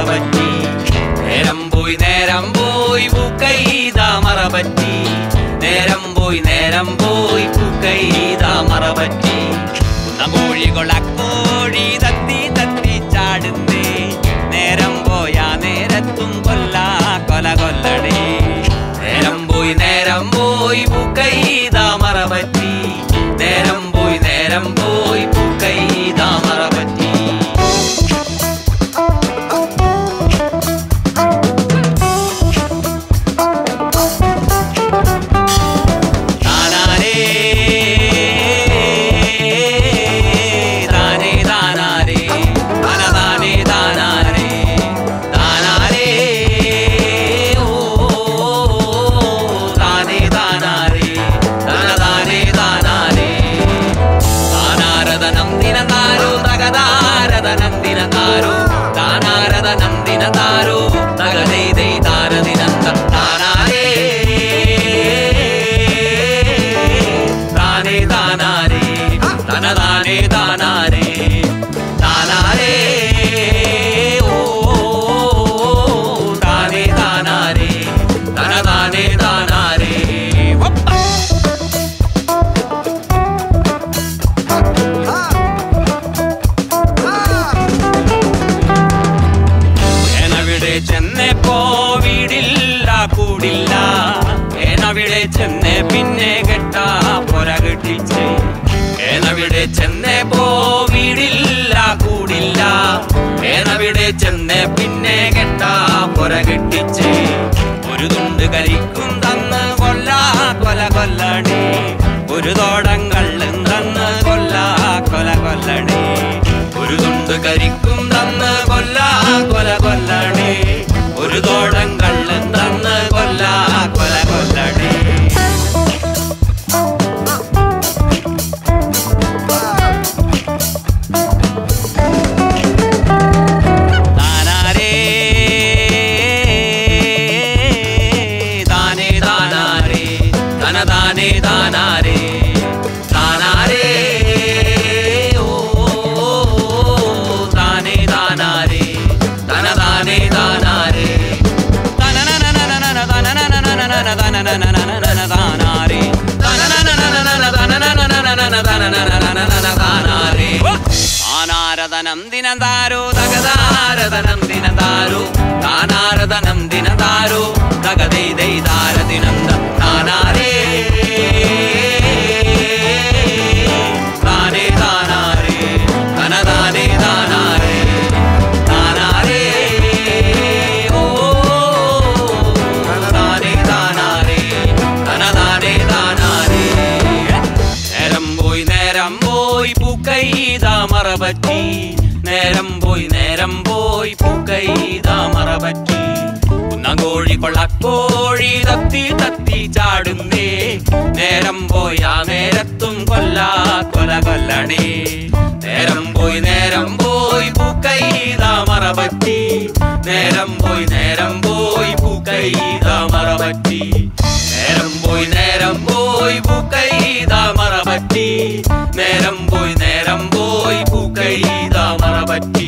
മറപറ്റി നേരം പോയി നേരം പോയി പൂക്കൈത മറപറ്റി നേരം പോയി നേരം പോയി പൂക്കൈത മറപറ്റി കോഴികൊളക്കോഴി തത്തി തത്തി ചാടുന്നേ നേരം പോയാ നേരത്തും കൊല്ല കൊല കൊല്ലണേ നേരം പോയി നേരം പോയി പൂക്കൈത മറപറ്റി നേരം പോയി നേരം പോയി പൂക്കൈത മറപറ്റി താനാരേ താനേ താനാരേ തനതാനേ താനാരേ താനാരേ ഓ താനേ താനാരേ തനതാനേ താനാരേ താനാരദനം ദിനതാരോ തകതാരദനം ദിനതാരോ താനാരദനം ദിനതാരോ തകതൈ ദൈ താരദിനന്ത താനാരേ താനേ താനാരേ തനതാനേ താനാരേ താനാരേ ഓ താനേ താനാരേ തനതാനേ താനാരേ ഹൊപ്പ ഏനവിടെ ചെന്നപ്പോ വീടില്ല കൂടില്ല ഏനവിടെ ചെന്ന് പിന്നെ കെട്ടാ പൊര കെട്ടിച്ച് ഏനവിടെ ചെന്നപ്പോ വീടില്ല കൂടില്ല ഏനവിടെ ചെന്ന് പിന്നെ കെട്ടാ പൊര കെട്ടിച്ച് ഒരു തുണ്ട് കരിക്കും തന്ന് കൊല്ല കൊല കൊല്ലണേ ഒരു തോടം കള്ളും തന്ന് കൊല്ല കൊല കൊല്ലണേ ഒരു തുണ്ട് കരിക്കും തന്ന് കൊല്ല കൊല കൊല്ലണേ ഒരു തോടം കള്ളും തന്ന് കൊല്ല കൊല കൊല്ലണേ താനാരേ താനേ താനാരേ തനതാനേ താനാരേ താനാരേ ഓ താനേ താനാരേ തനതാനേ താനാരേ തനനനനനനന തനനനനനന തനനനനനന താനാരേ തനനനനനന തനനനനനന തനനനനനന താനാരേ ആനാരദനം ദിനതാരോ തകതാരദനം ദിനതാരോ താനാരദനം ദിനതാരോ തകതൈ ദൈ താരദിനന്ദ താനാരേ താനേ താനാരേ തനതാനേ താനാരേ താനാരേ ഓ താനേ താനാരേ തനതാനേ താനാരേ നേരം പോയി നേരം പോയി പൂക്കൈത മറപറ്റി നേരം പോയി നേരം പോയി പൂക്കൈത മറപറ്റി കുന്നകോഴി കൊള്ളക്കോഴി തത്തി തത്തി ചാടുന്നേ നേരം പോയി ആ നേരത്തും കൊല്ല കൊല കൊല്ലണേ നേരം പോയി നേരം പോയി പൂക്കൈത മറപറ്റി നേരം പോയി നേരം പോയി പൂക്കൈത മറപറ്റി നേരം പോയി നേരം പോയി പൂക്കൈത മറപറ്റി നേരം പോയി നേരം പോയി പൂക്കൈത മറപറ്റി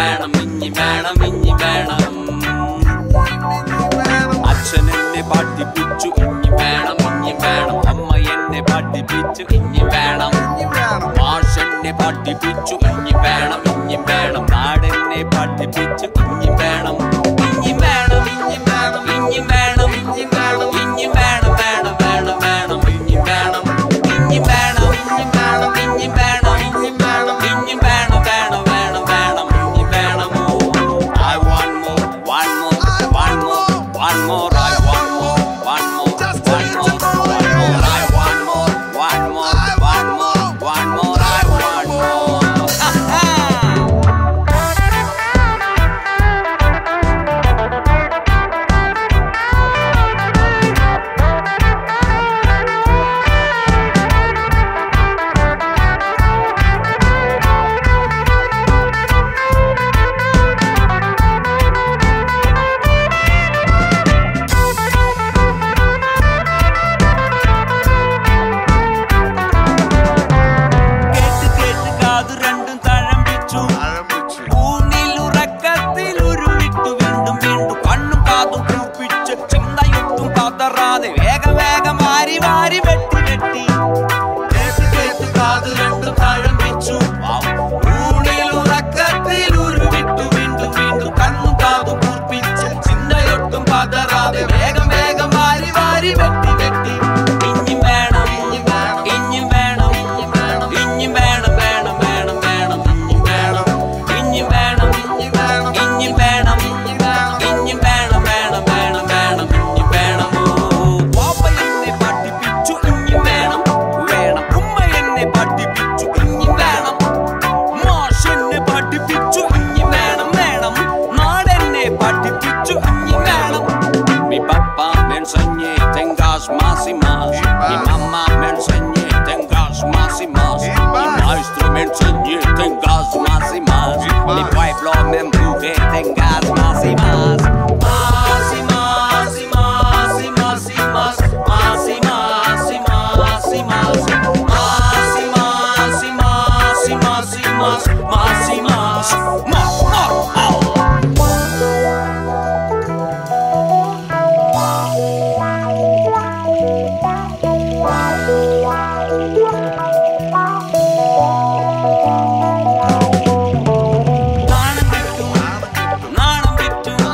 വേണം ഇഞ്ഞി വേണം ഇഞ്ഞി വേണം അച്ഛൻ എന്നെ പഠിപ്പിച്ചു ഇഞ്ഞി വേണം ഇഞ്ഞി വേണം അമ്മ എന്നെ പഠിപ്പിച്ചു ഇഞ്ഞി വേണം മാഷെന്നെ പഠിപ്പിച്ചു ഇഞ്ഞി വേണം ഇഞ്ഞി വേണം നാടെന്നെ പഠിപ്പിച്ചു ഇഞ്ഞി വേണം ഇഞ്ഞി വേണം ഇഞ്ഞി വേണം ഇഞ്ഞി വേണം ഇഞ്ഞി വേണം ഇഞ്ഞി വേണം വേണം വേണം വേണം ഇഞ്ഞി വേണം ഇഞ്ഞി വേണം ഇഞ്ഞി വേണം ഇഞ്ഞി വേണം ഇഞ്ഞി വേണം ഇഞ്ഞി വേണം വേണം വേണം വേണം ഇഞ്ഞി വേണം I want more one more one more one more I want more one more one more one more I want more one more one more one more I want more കേട്ട് കേട്ട് കാതു രണ്ടും തഴമ്പിച്ചു ഊണിൽ ഉറക്കത്തിൽ ഉരുവിട്ടു വീണ്ടും വീണ്ടും കണ്ണും കാതും കൂപ്പിച്ച് ചിന്തയൊട്ടും പതറാതെ വേഗം വേഗം വാരി വാരി വെട്ടി വെട്ടി കേട്ട് കേട്ട് കാതു രണ്ടും തഴമ്പിച്ചു ഊണിൽ ഉറക്കത്തിൽ ഉരുവിട്ടു വീണ്ടും വീണ്ടും കണ്ണും കാതും കൂർപ്പിച്ച് ചിന്തയൊട്ടും പതറാതെ വേഗം വേഗം വാരി വാരി വെട്ടി വെട്ടി ഇഞ്ഞി വേണം ഇഞ്ഞി വേണം ഇഞ്ഞി വേണം വേണം വേണം വേണം ഇഞ്ഞി വേണം ഇഞ്ഞി വേണം ഇഞ്ഞി വേണം ഇഞ്ഞി വേണം വേണം വേണം വേണം ഇഞ്ഞി വേണം പാപ്പ എന്നെ പഠിപ്പിച്ചു ഇഞ്ഞി വേണം വേണം ഉമ്മ എന്നെ പഠിപ്പിച്ചു ഇഞ്ഞി വേണം മാഷ് എന്നെ പഠിപ്പിച്ചു ഇഞ്ഞി വേണം വേണം നാടെന്നെ പഠിപ്പിച്ചു ഇഞ്ഞി വേണം Mi papá me enseñé tengas más y más. Mi mamá me enseñé tengas más y más. Mi maestro me enseñé tengas más y más. Mi pueblo me empuje tengas más y más. Más y más y más y más y más. Más y más y más y más. Más y más y más y más y más. Más y más. Más, más, oh. നാണം വിട്ടു നാണം വിട്ടു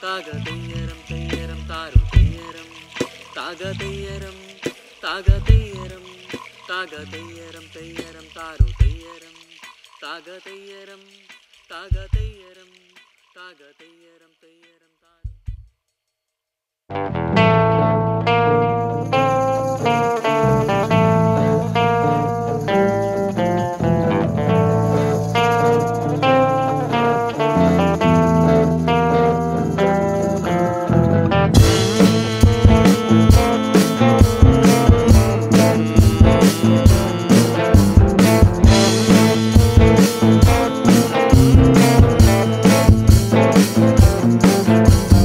താക തെയ്യരം തെയ്യരം താരു തെയ്യരം താക തെയ്യരം താക തെയ്യരം താക തെയ്യരം തെയ്യരം താരു തെയ്യരം താക തെയ്യരം താക തെയ്യരം താക തെയ്യരം തെയ്യരം താരു ും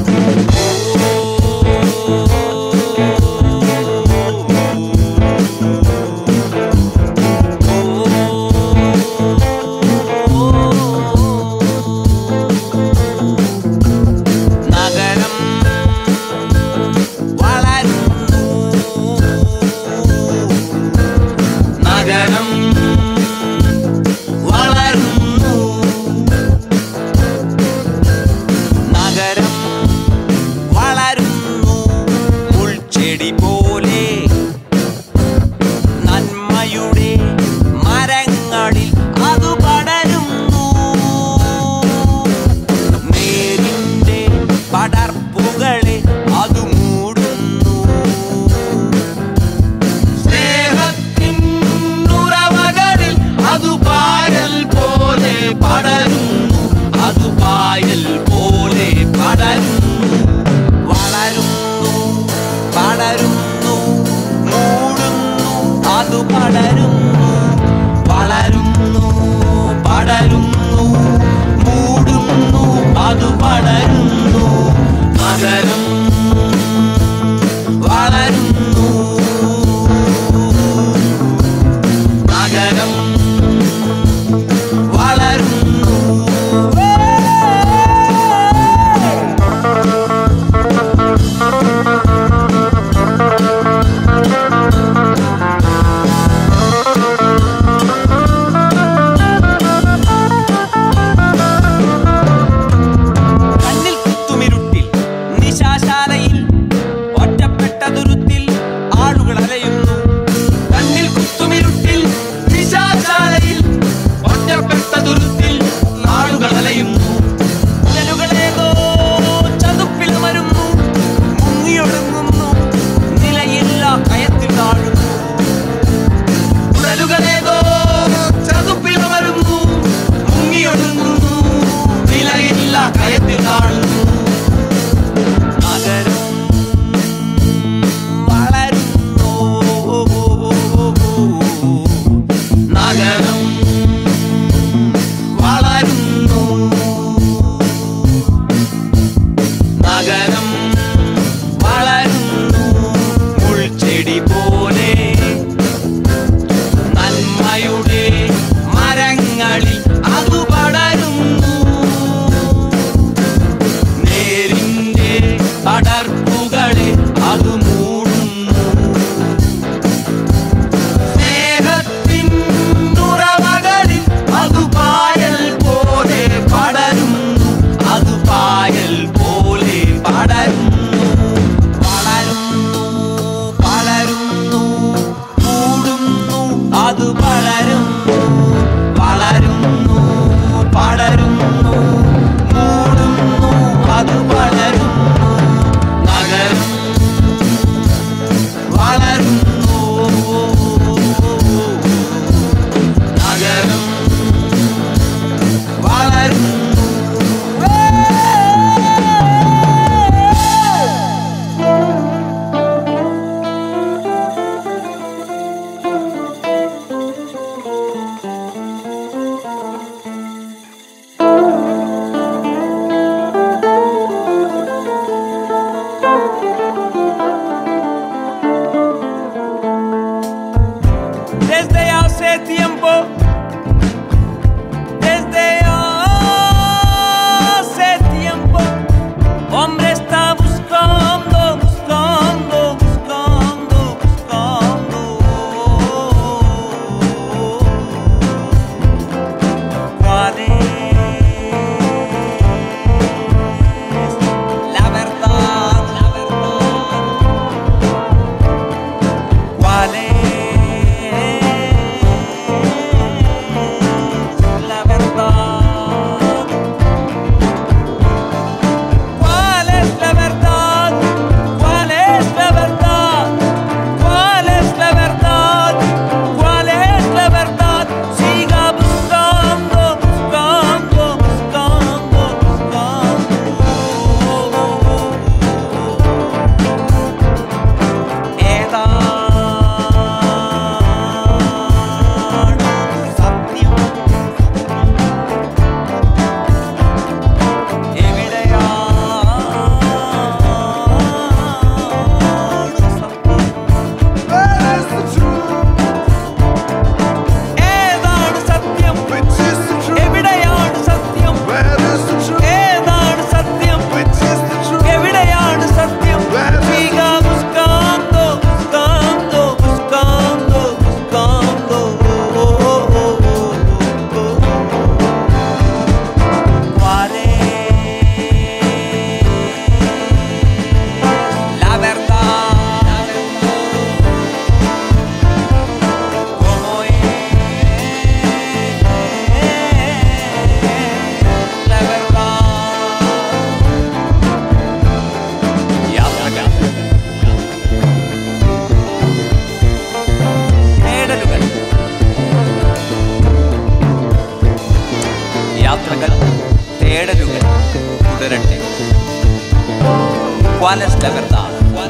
ക്വാലസ് ലഗർദാൻ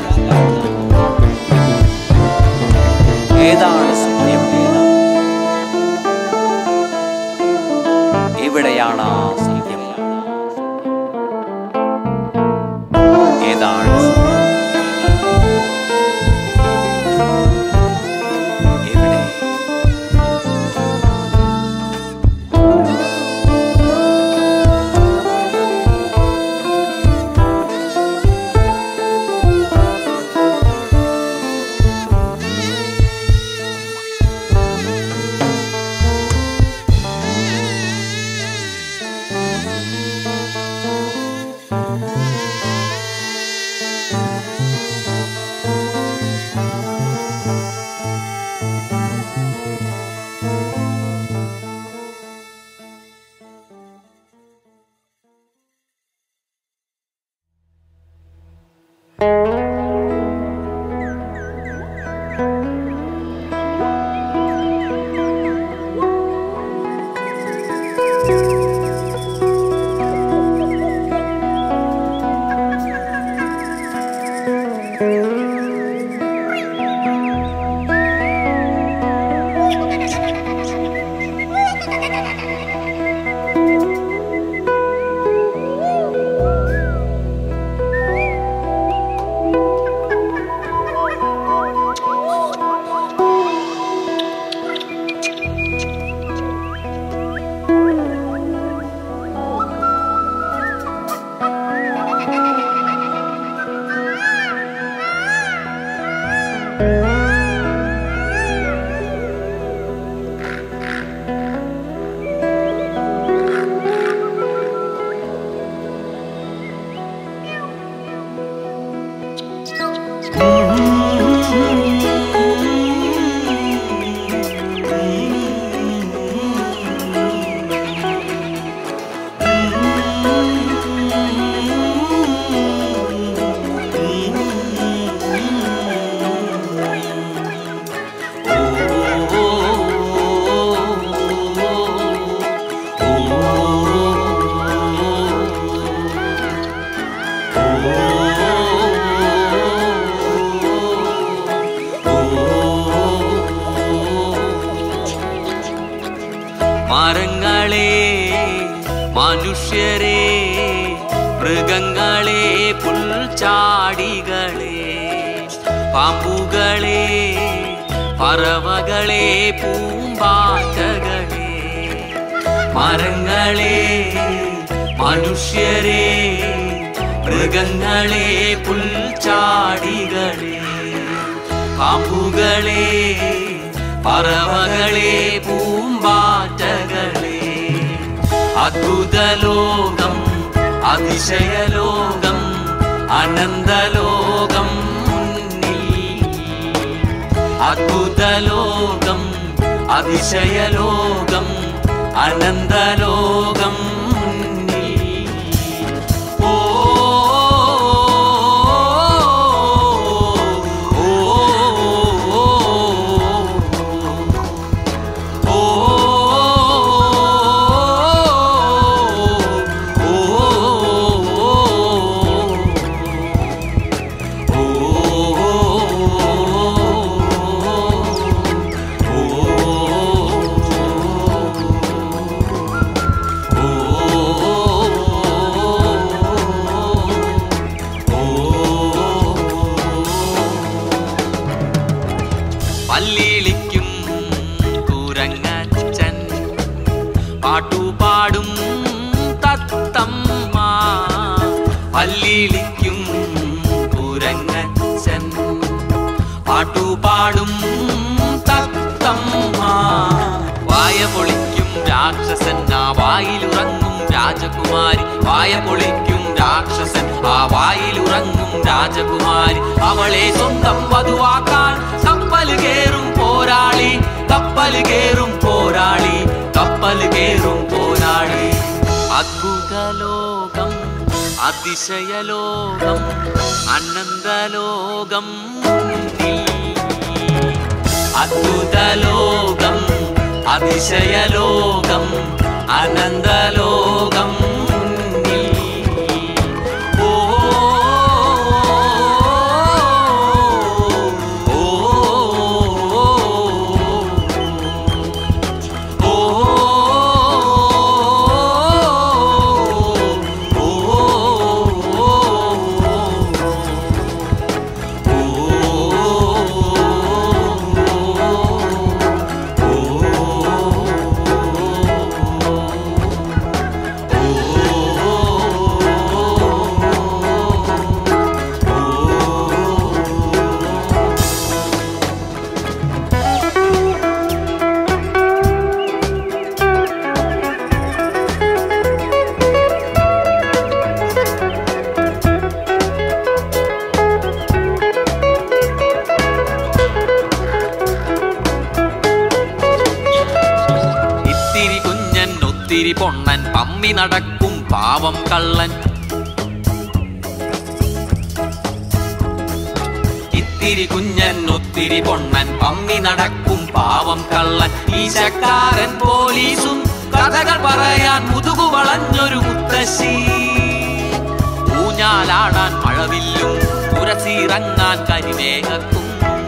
ഏതാണ് സത്യം എവിടെയാണ് ആ സത്യം ഏതാണ് സത്യം? എവിടെ മരങ്ങളെ മനുഷ്യരെ മൃഗങ്ങളെ പുൽച്ചാടികളെ പാമ്പുകളെ പറവകളെ പൂമ്പാറ്റകളെ മരങ്ങളെ മനുഷ്യരെ മൃഗങ്ങളെ പുൽച്ചാടികളെ പാമ്പുകളെ പറവകളെ പൂമ്പാറ്റകളെ അദ്ഭുതലോകം അതിശയലോകം അനന്തലോകം മുന്നിൽ അദ്ഭുതലോകം അതിശയലോകം അനന്തലോകം മുന്നിൽ ഓ പല്ലിളിക്കും കുരങ്ങച്ചൻ പാട്ടുപാടും തത്തമ്മ പല്ലിളിക്കും കുരങ്ങച്ചൻ പാട്ടുപാടും തത്തമ്മ വായ പൊളിക്കും രാക്ഷസൻ ആ വായിലുറങ്ങും രാജകുമാരി വായ പൊളിക്കും രാക്ഷസൻ ആ വായിലുറങ്ങും രാജകുമാരി അവളെ സ്വന്തം വധുവാക്കാൻ കപ്പൽ കേറും പോരാളി കപ്പൽ കേറും പോരാളി കപ്പൽ കേറും പോരാളി അദ്ഭുതലോകം അതിശയലോകം അനന്തലോകം മുന്നിൽ അദ്ഭുതലോകം അതിശയലോകം അനന്തലോകം മുന്നിൽ ഓ പമ്മി നടക്കും പാവം കള്ളൻ ഇത്തിരി കുഞ്ഞൻ ഒത്തിരി പൊണ്ണൻ പമ്മി നടക്കും പാവം കള്ളൻ ഈശക്കാരൻ പോലീസും കഥകൾ പറയാൻ മുതുകു വളഞ്ഞൊരു മുത്തശ്ശി ഊഞ്ഞാലാടാൻ മഴവില്ലും ഉരസിറങ്ങാൻ കരിമേഘക്കും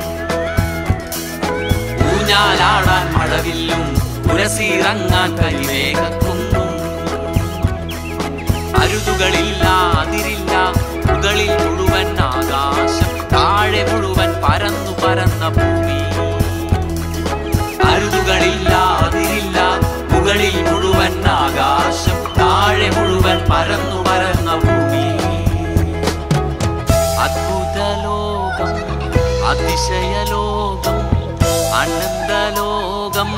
ഊഞ്ഞാലാടാൻ മഴവില്ലും ഉരസിറങ്ങാൻ കരിമേഘക്കുന്നും അരുതുകളില്ല അതിരില്ല മുകളിൽ മുഴുവൻ ആകാശം താഴെ മുഴുവൻ പരന്നു പരന്ന ഭൂമി അരുതുകളില്ല അതിരില്ല മുകളിൽ മുഴുവൻ ആകാശം താഴെ മുഴുവൻ പരന്നു പരന്ന ഭൂമി അദ്ഭുത ലോകം അതിശയ ലോകം അനന്തലോകം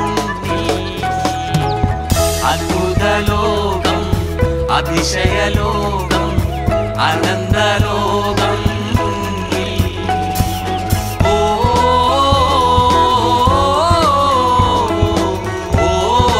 അദ്ഭുതലോകം അതിശയലോകം അനന്തലോകം ഓ ഓ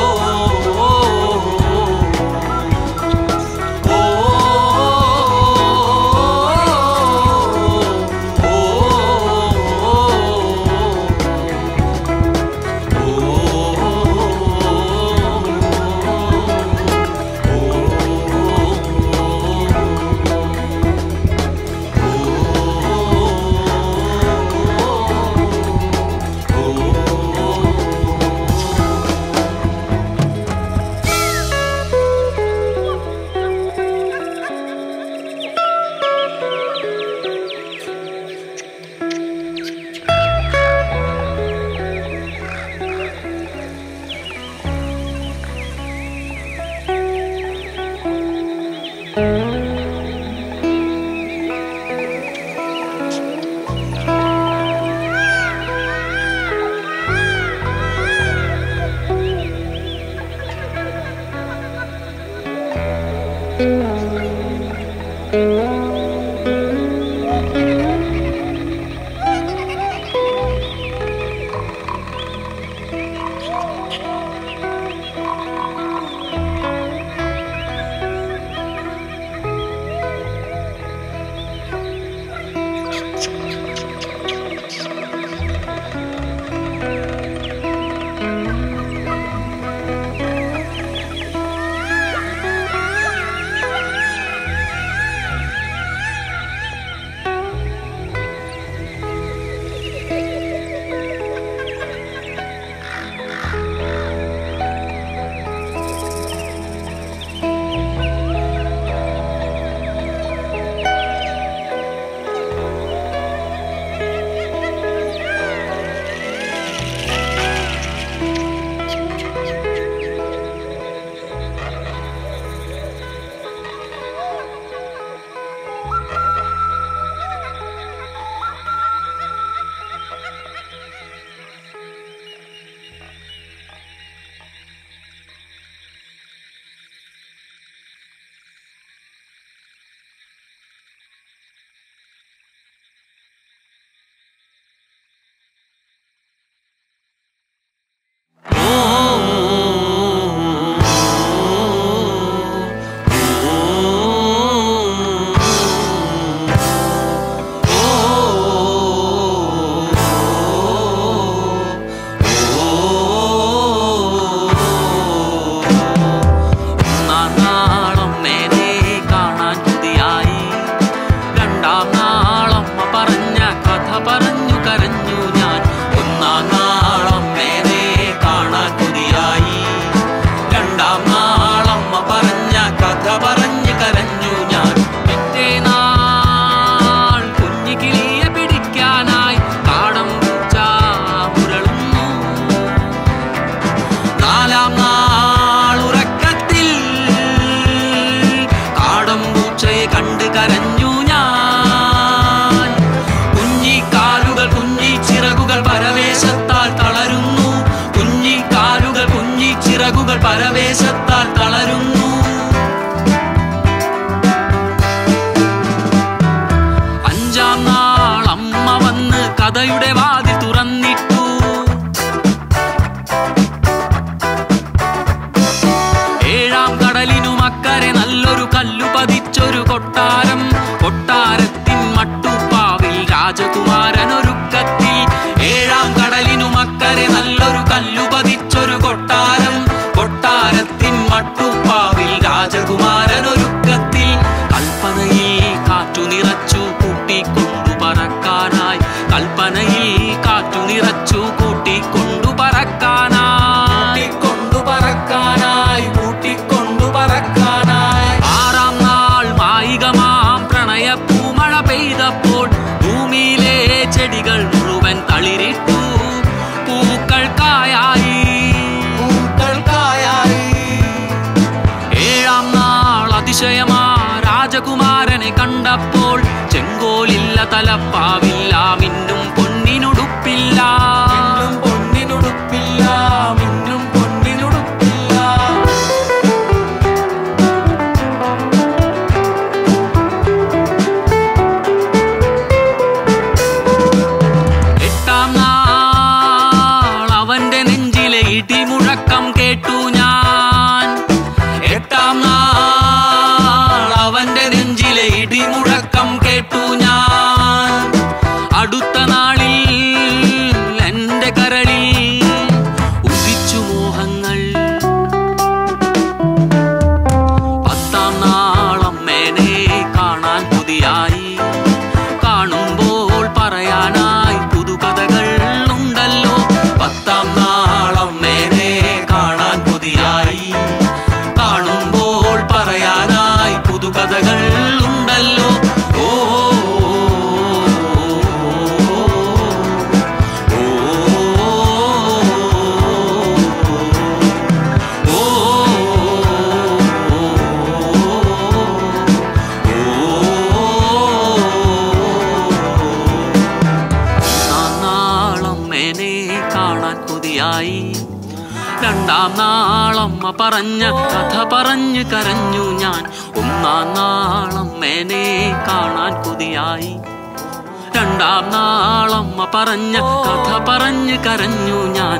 ഒന്നാം നാളം നേരെ കാണാൻ കൊതിയായി രണ്ടാം നാളമ്മ പറഞ്ഞ കഥ പറഞ്ഞു കരഞ്ഞു ഞാൻ ഒന്നാം നാളം നേരെ കാണാൻ കൊതിയായി രണ്ടാം നാളമ്മ പറഞ്ഞ കഥ പറഞ്ഞു കരഞ്ഞു ഞാൻ പിറ്റേ നാൾ കുഞ്ഞു കിളിയെ പിടിക്കാനായി കാടം പൂച്ച മുരളുന്നു നാലാം നാൾ ഉറക്കത്തിൽ കാടം പൂച്ചയെ കണ്ട് കരഞ്ഞു ഞാൻ കുഞ്ഞിക്കാലുകൾ കുഞ്ഞി ചിറകുകൾ പരവേശത്താൽ തളരുന്നു കുഞ്ഞിക്കാലുകൾ കുഞ്ഞി ചിറകുകൾ പരവേശത്താൽ തളരുന്നു അഞ്ചാം നാൾ അമ്മ വന്ന് കഥയുടെ വാതിൽ തുറന്നിട്ടു ഏഴാം കടലിൽ കൊട്ടാരത്തിൻ മട്ടുപ്പാവിൽ രാജകുമാരനൊരുക്കത്തിൽ ഏഴാം കടലിനുമക്കരെ നല്ലൊരു കല്ലു പതിച്ചൊരു കൊട്ടാരം കൊട്ടാരത്തിൻ മട്ടുപ്പാവിൽ രാജകുമാരനൊരുക്കത്തിൽ കൽപ്പനയിൽ കാറ്റു നിറച്ചു കൂട്ടിക്കൊണ്ടു പറക്കാനായി കൽപ്പനയിൽ കാറ്റു നിറച്ചു കൂട്ടിക്കൊണ്ടു പറക്കാനായി കൊണ്ടു പറക്കാനായി കൂട്ടിക്കൊണ്ടു പറക്കാനായി ആറാം നാൾ മായികമാം പ്രണയ പൂമഴ പെയ്തപ്പോൾ ഭൂമിയിലെ ചെടികൾ മുഴുവൻ തളിരിട്ടു പൂക്കൾക്കായി പൂക്കൾക്കായി ഏഴാം നാൾ അതിശയമാ രാജകുമാരനെ കണ്ടപ്പോൾ ചെങ്കോലില്ല തലപ്പാവില്ല മിന്നും പൊന്നിനുടുപ്പില്ല മിന്നും പൊന്നിനുടുപ്പില്ല മിന്നും പൊന്നിനുടുപ്പില്ല എട്ടാം നാൾ അവന്റെ നെഞ്ചിലെ ഇടിമുഴക്കം കേട്ടു ഞാൻ എട്ടാം നാൾ അവന്റെ നെഞ്ചിലെ ഇടിമുഴക്കം കേട്ടു ഞാൻ അടുത്ത നാളിൽ എന്റെ കരളിൽ ഉദിച്ചു മോഹങ്ങൾ പത്താം നാളമ്മേനെ കാണാൻ കൊതിയായി കാണുമ്പോൾ പറയാനായി പുതുകഥകൾ ഉണ്ടല്ലോ പത്താം നാളമ്മേനെ കാണാൻ കൊതിയായി കാണുമ്പോൾ പറയാനായി പുതുകഥകൾ ഉണ്ടല്ലോ ഓ ഓ ഒന്നാം നാളമ്മേനെ കാണാൻ കൊതിയായി രണ്ടാം നാളമ്മ പറഞ്ഞ കഥ പറഞ്ഞ് കരഞ്ഞു ഞാൻ ഒന്നാം നാളമ്മേനെ കാണാൻ കൊതിയായി രണ്ടാം നാളമ്മ പറഞ്ഞ കഥ പറഞ്ഞ് കരഞ്ഞു ഞാൻ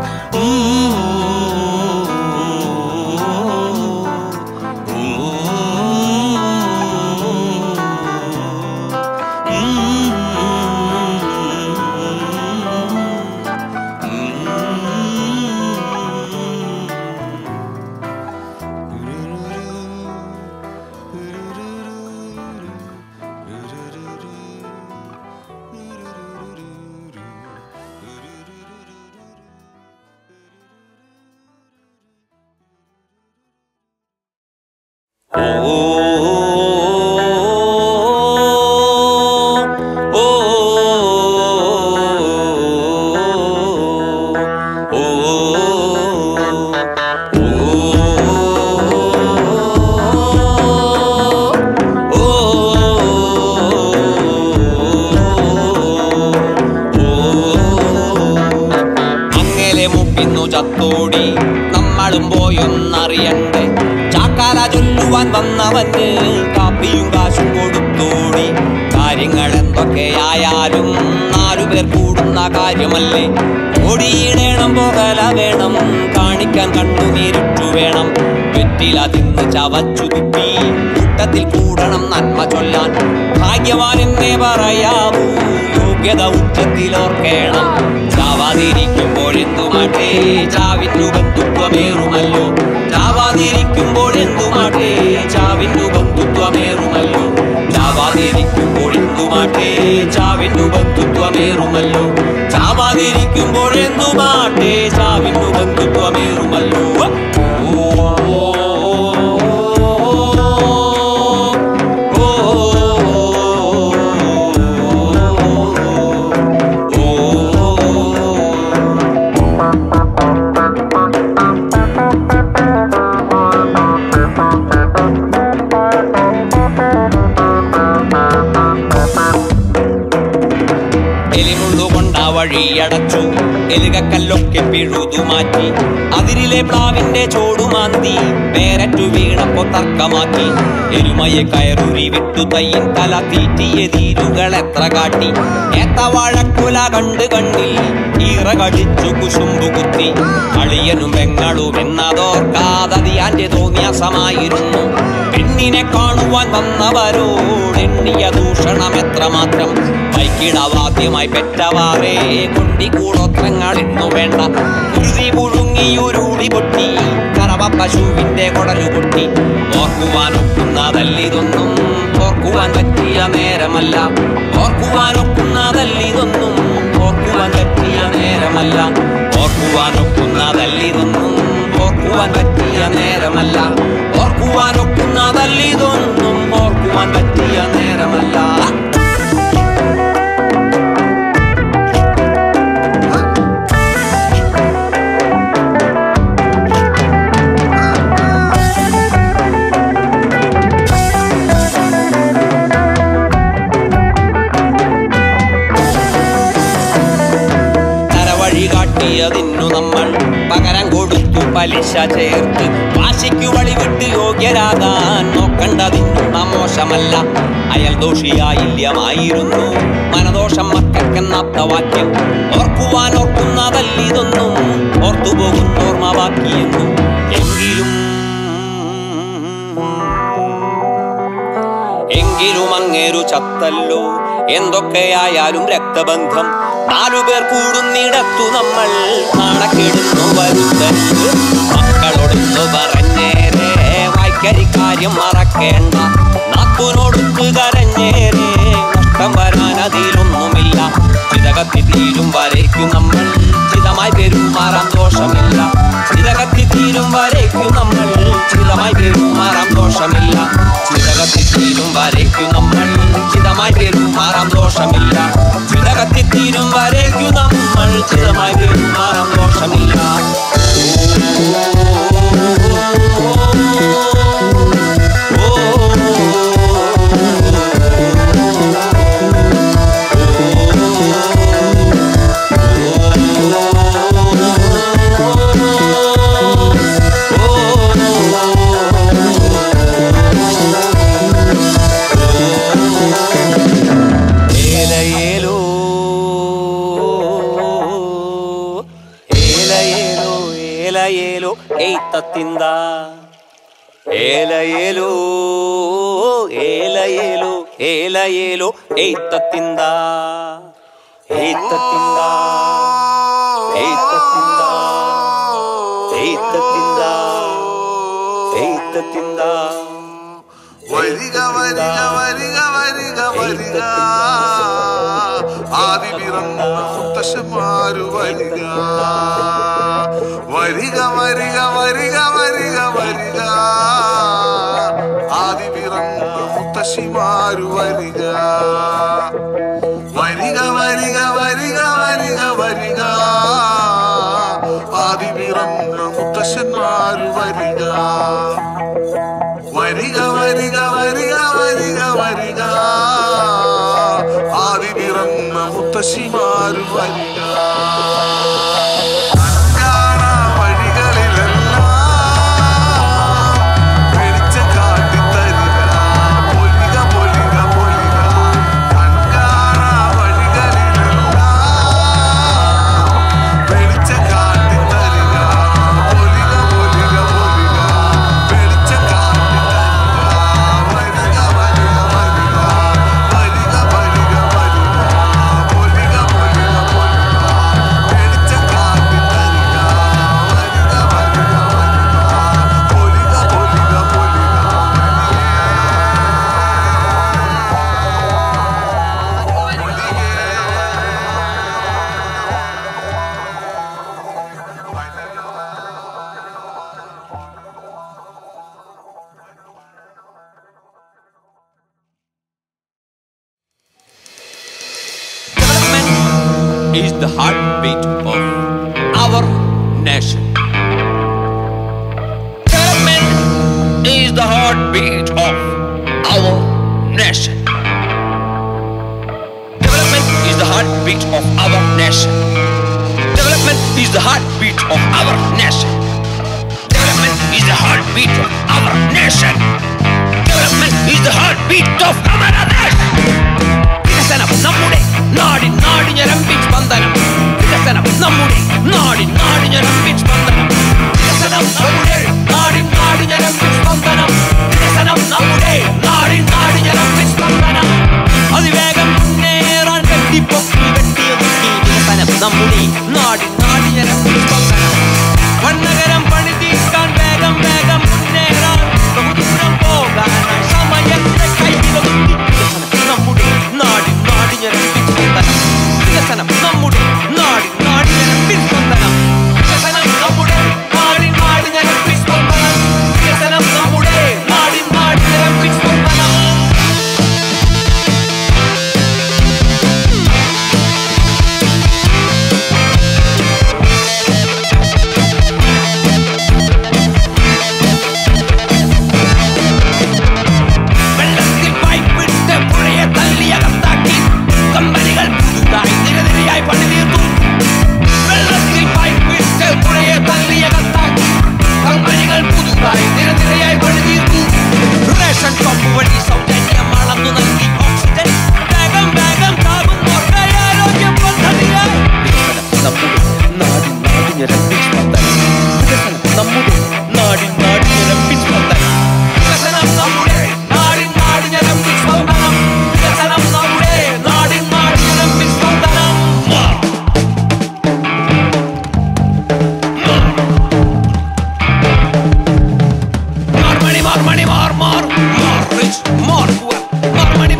അങ്ങലെ മുപ്പിന്നു ചത്തോടി നമ്മളും പോയൊന്നറിയണ്ടേ ചാക്കാല ചൊല്ലുവാൻ വന്നവന് കാപ്പിയും കാശും കൊടുത്തോടി കാര്യങ്ങൾ എന്തൊക്കെയായാലും നാലു പേർ കൂടുന്ന കാര്യമല്ലേ ഓടിയിടേണം പോകല വേണം കാണിക്കാൻ കണ്ണുനീരിട്ടു വേണം വെറ്റില തിന്ന് ചവച്ചു തുപ്പി കൂട്ടത്തിൽ കൂടണം നന്മ ചൊല്ലാൻ ഭാഗ്യവാൻ എന്നേ പറയാവൂ യോഗ്യത ഉച്ചത്തിലോർക്കേണം ചാവാതിരിക്കുമ്പോൾ എന്തുമാട്ടെ ചാവിന്നു ബന്ധുത്വമേറുമല്ലോ ചാവാതിരിക്കുമ്പോൾ എന്തുമാട്ടെ ചാവിന്നു ബന്ധുത്വമേറുമല്ലോ ചാവാതിരിക്കുമ്പോൾ എന്തുമാട്ടെ ചാവിന്നു ബന്ധുത്വമേറുമല്ലോ ചാവാതിരിക്കുമ്പോൾ എന്തുമാട്ടെ ചാവിന്നു ബന്ധുത്വമേറുമല്ലോ ഓ, ഓ, ഓ, എലിമുള്ളുകൊണ്ട വഴിയടച്ചു എലുകക്കല്ലൊക്കെ പിഴുതു മാറ്റി അതിരിലെ പ്ലാവിന്റെ ചോടുമാന്തി പേരറ്റു വീണപ്പോ തർക്കമാക്കി എരുമയെ കയറുരി വിട്ടു തയ്യൻ തല തീറ്റിയ തീരുകൾ എത്ര കാട്ടി ഏത്തവാഴക്കുല കണ്ട് കണ്ണിൽ ഈറ കടിച്ചു കുശുമ്പു കുത്തി അളിയനും പെങ്ങളും എന്നതോർക്കാതതിയാന്റെ തോന്നിയാസമായിരുന്നു പെണ്ണിനെ കാണുവാൻ വന്നവരോട് എണ്ണിയ ദൂഷ പോഷണം എത്രമാത്രം വൈകിടവാദ്യമായി പെറ്റവാറേ കൊണ്ടി കൂടോത്രങ്ങൾ ഇന്നു വേണ്ട ഉരുതി പുഴുങ്ങി ഉരുളി പൊട്ടി കറവ പശുവിന്റെ കൊടലു പൊട്ടി ഓർക്കുവാനൊക്കുന്നതല്ലിതൊന്നും ഓർക്കുവാൻ പറ്റിയ നേരമല്ല ഓർക്കുവാനൊക്കുന്നതല്ലിതൊന്നും ഓർക്കുവാൻ പറ്റിയ നേരമല്ല ഓർക്കുവാനൊക്കുന്നതല്ലിതൊന്നും ഓർക്കുവാൻ പറ്റിയ നേരമല്ല ഓർക്കുവാനൊക്കുന്നതല്ലിതൊന്നും ഓർക്കുവാൻ പറ്റിയ നേരമല്ല തരവഴി കാട്ടിയതിന്നു നമ്മൾ പകരം കൊടുത്തു പലിശ ചേർത്ത് വാശിക്കു വഴിവിട്ട് യോഗ്യരാകാൻ നോക്കണ്ടതിന്നു മോശമല്ല അയൽ ദോഷിയായില്യമായിരുന്നു മനദോഷം മക്കൾക്കെന്നാത്ത വാക്യം ഓർക്കുവാൻ ഓർക്കുന്നതല്ലിതൊന്നും ഓർത്തുപോകുന്നോർമ്മ ബാക്കിയെന്നും എങ്കിലും എങ്കിലും അങ്ങേരു ചത്തല്ലോ എന്തൊക്കെയായാലും രക്തബന്ധം നാലുപേർ കൂടുന്നിടത്തു നമ്മൾ നാണക്കെടുന്നു വരുത്തരുത് മക്കളോടൊന്നു പറഞ്ഞേരെ വായ്ക്കരിക്കാര്യം മറക്കേണ്ട നാക്കുനോടുത്ത് കരഞ്ഞേരെ നഷ്ടം വരാൻ അതിലൊന്നുമില്ല ചിതകത്തി തീരും വരയ്ക്കും നമ്മൾ ചിതമായി പെരുമാറാൻ ദോഷമില്ല ചിതകത്തി തീരും വരയ്ക്കും നമ്മൾ ചിതമായി പെരുമാറാൻ ദോഷമില്ല ചിതകത്തി തീരും വരയ്ക്കും നമ്മൾ ചിതമായി പെരുമാറാൻ ദോഷമില്ല ചിതകത്തി തീരും വരയ്ക്കും നമ്മൾ ചിതമായി പെരുമാറാൻ ദോഷമില്ല ഏലയേലോ ഏലയേലോ ഏലയേലോ ഏത്തത്തിന്ത ഏലയേലോ ഏലയേലോ ഏലയേലോ ഏത്തത്തിന്ത ഏത്തത്തിന്ത ഏത്തത്തിന്ത ഏത്തത്തിന്ത ഏത്തത്തിന്ത വരിക വരിക വരിക വരിക വരിക ആദി പിറന്ന മുത്തശ്ശന്മാരു വരിക വരിക വരിക വരിക വരിക വരിക ആദി പിറന്ന മുത്തശ്ശിമാരു വരിക വരിക വരിക വരിക വരിക വരിക ആദി പിറന്ന മുത്തശ്ശന്മാരു വരിക വരിക വരിക വരിക വരിക വരിക ആദി പിറന്ന മുത്തശ്ശിമാരു വരിക കല്യാണ വഴികളിലെല്ലാം വെളിച്ചം കാട്ടിത്തരിക. പൊലിക, പൊലിക, പൊലിക. കല്യാണ വഴികളിലെല്ലാം വെളിച്ചം കാട്ടിത്തരിക. പൊലിക, പൊലിക, പൊലിക. വെളിച്ചം കാട്ടിത്തരിക. വരിക, വരിക, വരിക. വരിക, വരിക, വരിക. പൊലിക, പൊലിക, പൊലിക. വെളിച്ചം കാട്ടിത്തരിക. വരിക, വരിക, വരിക. പൊലിക, പൊലിക, പൊലിക. Development is the heartbeat of our nation. Development is the heartbeat of our nation. Development is the heartbeat of our nation. Development is the heartbeat of our nation. Development is the heartbeat of our nation. Development is the heartbeat of our nation. വികസനം നമ്മുടെ നാടിൻ നാടിഞ്ഞരമ്പിൻ സ്പന്ദനം വികസനം നമ്മുടെ നാടിൻ നാടിഞ്ഞരമ്പിൻ സ്പന്ദനം വികസനം നമ്മുടെ നാടിൻ നാടിഞ്ഞരമ്പിൻ സ്പന്ദനം വികസനം നമ്മുടെ നാടിൻ നാടിഞ്ഞരമ്പിൻ സ്പന്ദനം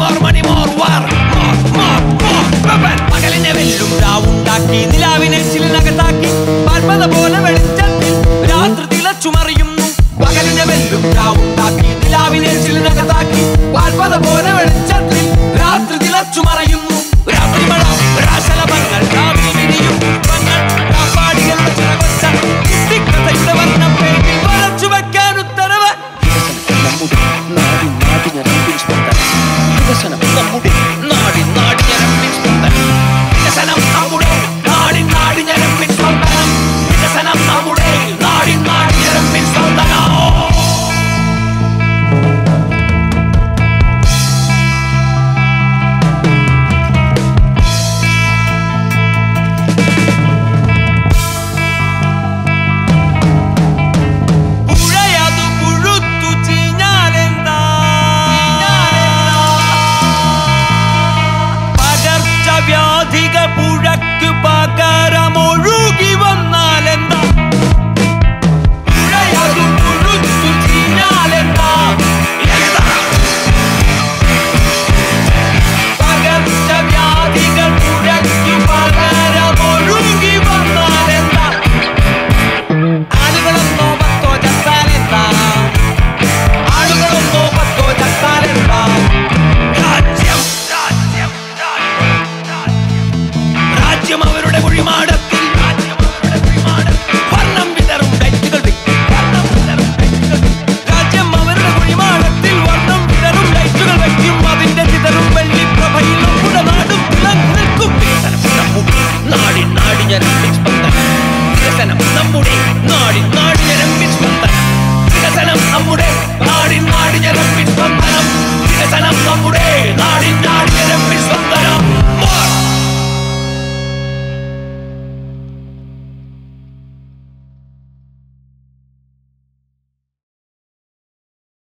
more money more war more more more weapon പകലിനെ വെല്ലും രാവുണ്ടാക്കി നിലാവിനെ ചില്ലിനകത്താക്കി പർവ്വത പോലെ വെളിച്ചത്തിൽ രാത്രി തിളച്ചുമറിയുന്നു പകലിനെ വെല്ലും രാവുണ്ടാക്കി നിലാവിനെ ചില്ലിനകത്താക്കി പർവ്വത പോലെ വെളിച്ചത്തിൽ രാത്രി തിളച്ചുമറയുന്നു രാത്രി മഴ രാശലഭങ്ങൾ രാവിലെ വിരിയും പുഷ്പങ്ങൾ രാപ്പാടികളുടെ ചിറകൊച്ച കുട്ടിക്കഥയുടെ വർണ്ണം പേരിൽ വരച്ചു വെക്കാൻ ഉത്തരവ് വികസനം നമ്മുടെ നാടിൻ നാടിൻ സ്പന്ദനം വികസനം നമ്മുടെ നാടിൻ നാടിൻ സ്പന്ദനം വികസനം നമ്മുടെ നാടിൻ നാടിൻ ഞരമ്പിൻ സ്പന്ദനം വികസനം നമ്മുടെ നാടിൻ നാടിൻ ഞരമ്പിൻ സ്പന്ദനം പുഴയതു പുഴുത്തു ചീഞ്ഞാലെന്താ പകർച്ചവ്യാധികൾ പുഴയ്ക്കു പകരമൊഴുകി വന്നാലെന്താ പുഴയതു പുഴുത്തു ചീഞ്ഞാലെന്താ എന്താ പകർച്ചവ്യാധികൾ പുഴയ്ക്കു പകരമൊഴുകി വന്നാലെന്താ ആളുകളൊന്നോ പത്തോ ചത്താലെന്താ ആളുകളൊന്നോ പത്തോ ചത്താലെന്താ രാജ്യം രാജ്യം രാജ്യം അവരുടെ കുഴിമാടത്തിൽ വർണ്ണം വിതറും ലൈറ്റുകൾ വെക്കും വർണ്ണം വിതറും ലൈറ്റുകൾ വെക്കും. രാജ്യം അവരുടെ കുഴിമാടത്തിൽ വർണ്ണം വിതറും ലൈറ്റുകൾ വെക്കും അതിന്റെ ചിതറും വെള്ളിപ്രഭയിൽ നമ്മുടെ നാടും തിളങ്ങി നിൽക്കും വികസനം നമ്മുടെ നാടിൻ നാടിൻ ഞാൻ സ്പന്ദനം വികസനം നമ്മുടെ നാടിൻ നാടിൻ